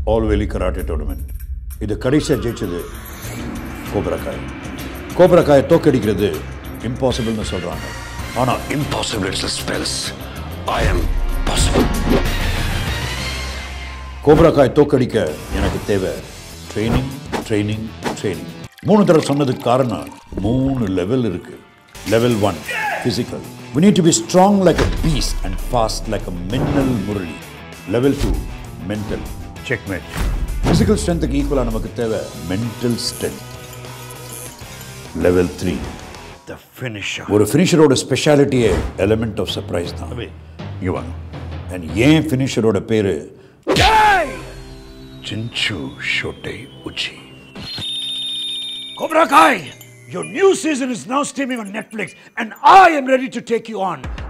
All வெளி karate tournament இது கடைசியாக ஜெயிச்சது கோபரக்காய் கோபரக்காயை தோக்கடிக்கிறது இம்பாசிபிள்னு சொல்கிறாங்க ஆனால் Impossible it's the spells. I am possible. கோபரக்காய் தோக்கடிக்க எனக்கு தேவை ட்ரைனிங் ட்ரைனிங் ட்ரைனிங் மூணு தடவை சொன்னதுக்கு காரணம் மூணு லெவல் இருக்கு level one physical we need to be strong like a beast and fast like a Minnal Murali level two mental checkmate physical ஸ்ட்ரென்த்துக்கு ஈக்குவலாக நமக்கு தேவை mental strength level three The finisher. ஒரு ஃபினிஷரோட ஸ்பெஷாலிட்டியே எலமெண்ட் ஆஃப் சர்ப்ரைஸ் தான் இங்க வாங்க அண்ட் ஏன் ஃபினிஷரோட பேரு Jinchu Shotei Uchi. Cobra Kai, your new season is now streaming on Netflix, and I am ready to take you on